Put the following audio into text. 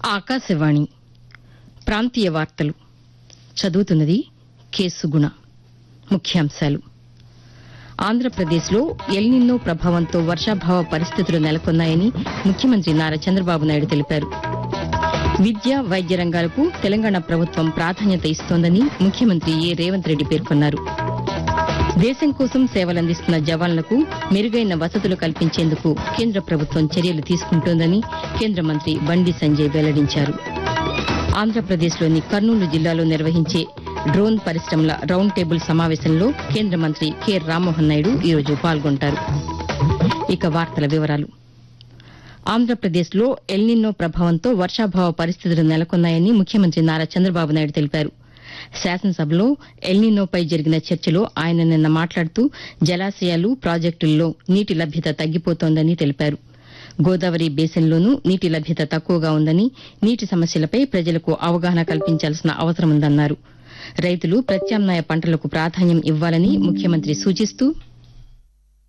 ఆకాశవాణి ప్రాంతీయ వార్తలు చదువుతున్నది కె సుగుణ ముఖ్యాంశాలు ఆంధ్రప్రదేశ్లో ఎల్నిన్నో ప్రభావంతో వర్షాభావ పరిస్థితులు నెలకొన్నాయని ముఖ్యమంత్రి నారా చంద్రబాబు నాయుడు తెలిపారు విద్య వైద్య రంగాలకు తెలంగాణ ప్రభుత్వం ప్రాధాన్యత ఇస్తోందని ముఖ్యమంత్రి ఏ రేవంత్ రెడ్డి పేర్కొన్నారు దేశం కోసం సేవలందిస్తున్న జవాన్లకు మెరుగైన వసతులు కల్పించేందుకు కేంద్ర ప్రభుత్వం చర్యలు తీసుకుంటోందని కేంద్ర మంత్రి బండి సంజయ్ వెల్లడించారు ఆంధ్రప్రదేశ్లోని కర్నూలు జిల్లాలో నిర్వహించే డ్రోన్ పరిశ్రమల రౌండ్ టేబుల్ సమావేశంలో కేంద్ర మంత్రి కె రామ్మోహన్ నాయుడు ఈరోజు పాల్గొంటారు ఇక వార్తల వివరాలు ఆంధ్రప్రదేశ్లో ఎల్నిన్నో ప్రభావంతో వర్షాభావ పరిస్థితులు నెలకొన్నాయని ముఖ్యమంత్రి నారా చంద్రబాబు నాయుడు తెలిపారు శాసనసభలో ఎల్నినోపై జరిగిన చర్చలో ఆయన నిన్న మాట్లాడుతూ జలాశయాలు ప్రాజెక్టుల్లో నీటి లభ్యత తగ్గిపోతోందని తెలిపారు గోదావరి బేసిన్లోనూ నీటి లభ్యత తక్కువగా ఉందని నీటి సమస్యలపై ప్రజలకు అవగాహన కల్పించాల్సిన అవసరముందన్నారు రైతులు ప్రత్యామ్నాయ పంటలకు ప్రాధాన్యం ఇవ్వాలని ముఖ్యమంత్రి సూచిస్తూ